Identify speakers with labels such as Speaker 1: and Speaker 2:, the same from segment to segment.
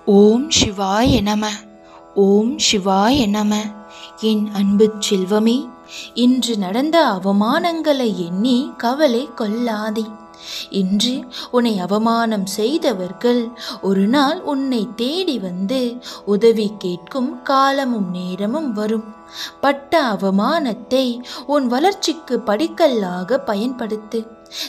Speaker 1: ஓம் சிவாய நம ஓம் சிவாய நம என் அன்பு செல்வமே இன்று நடந்த அவமானங்களை எண்ணி கவலை கொள்ளாதே இன்று உன்னை அவமானம் செய்தவர்கள் ஒரு நாள் உன்னை தேடி வந்து உதவி கேட்கும் காலமும் நேரமும் வரும் பட்ட அவமானத்தை உன் வளர்ச்சிக்கு படிக்கல்லாக பயன்படுத்து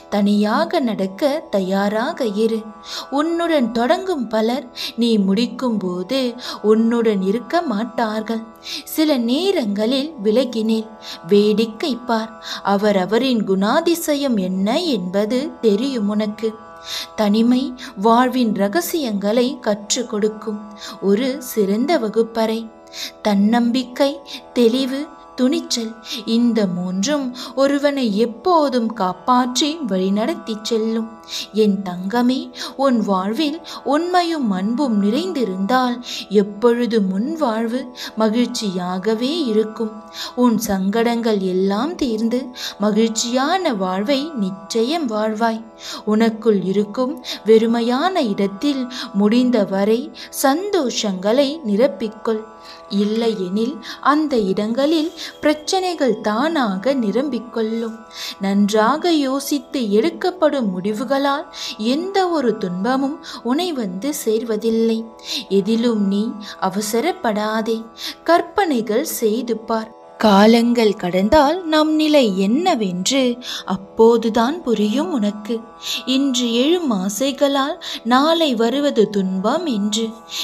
Speaker 1: தனியாக நடக்க தயாராக இரு உன்னுடன் தொடங்கும் பலர் நீ முடிக்கும் போது உன்னுடன் இருக்க மாட்டார்கள் சில நேரங்களில் விலகினேன் வேடிக்கை பார் அவரவரின் குணாதிசயம் என்ன என்பது தெரியும் உனக்கு தனிமை வாழ்வின் ரகசியங்களை கற்றுக் கொடுக்கும் ஒரு சிறந்த வகுப்பறை தன்னம்பிக்கை தெளிவு துணிச்சல் இந்த மூன்றும் ஒருவனை எப்போதும் காப்பாற்றி வழிநடத்தி செல்லும் என் தங்கமே உன் வாழ்வில் உண்மையும் அன்பும் நிறைந்திருந்தால் எப்பொழுது முன் வாழ்வு மகிழ்ச்சியாகவே இருக்கும் உன் சங்கடங்கள் எல்லாம் தீர்ந்து மகிழ்ச்சியான வாழ்வை நிச்சயம் வாழ்வாய் உனக்குள் இருக்கும் வெறுமையான இடத்தில் முடிந்தவரை சந்தோஷங்களை நிரப்பிக்கொள் இல்லையெனில் அந்த இடங்களில் பிரச்சனைகள் தானாக நிரம்பிக்கொள்ளும் நன்றாக யோசித்து எடுக்கப்படும் முடிவுகளால் எந்த ஒரு துன்பமும் உனை வந்து சேர்வதில்லை எதிலும் நீ அவசரப்படாதே கற்பனைகள் செய்து பார் காலங்கள் கடந்தால் நம் நிலை என்னவென்று அப்போதுதான் புரியும் உனக்கு இன்று எழும் ஆசைகளால் நாளை வருவது துன்பம் என்று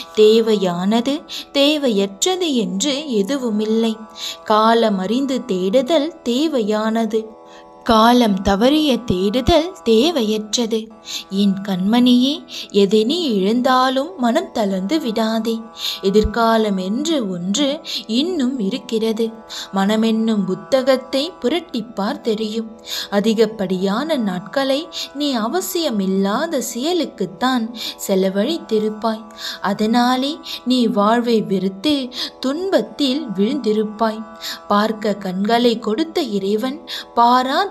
Speaker 1: தேவையானது தேவையற்றது என்று எதுவுமில்லை காலம் அறிந்து தேடுதல் தேவையானது காலம் தவறிய தேடுதல் தேவையற்றது என் கண்மணியே எதை நீ இழந்தாலும் மனம் தளர்ந்து விடாதே எதிர்காலம் என்று ஒன்று இன்னும் இருக்கிறது மனமென்னும் புத்தகத்தை புரட்டிப்பார் தெரியும் அதிகப்படியான நாட்களை நீ அவசியமில்லாத செயலுக்குத்தான் செலவழித்திருப்பாய் அதனாலே நீ வாழ்வை வெறுத்து துன்பத்தில் விழுந்திருப்பாய் பார்க்க கண்களை கொடுத்த இறைவன் பாராதிருக்க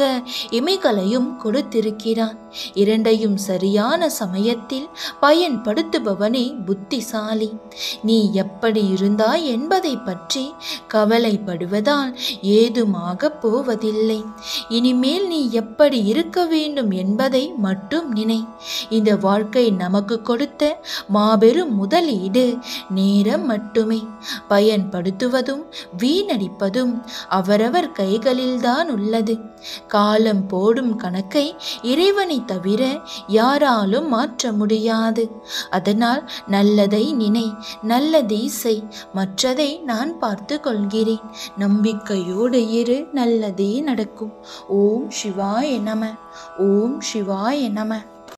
Speaker 1: இமைகளையும் கொடுத்திருக்கிறான் இரண்டையும் சரியான சமயத்தில் பயன்படுத்துபவனே புத்திசாலி நீ எப்படி இருந்தாய் என்பதை பற்றி கவலைப்படுவதால் ஏதுமாக போவதில்லை இனிமேல் நீ எப்படி இருக்க வேண்டும் என்பதை மட்டும் நினை இந்த வாழ்க்கை நமக்கு கொடுத்த மாபெரும் முதலீடு நேரம் மட்டுமே பயன்படுத்துவதும் வீணடிப்பதும் அவரவர் கைகளில்தான் உள்ளது காலம் போடும் கணக்கை இறைவனை தவிர யாராலும் மாற்ற முடியாது அதனால் நல்லதை நினை நல்லதை செய் மற்றதை நான் பார்த்து கொள்கிறேன் நம்பிக்கையோடு இரு நல்லதே நடக்கும் ஓம் சிவாய நம ஓம் சிவாய நம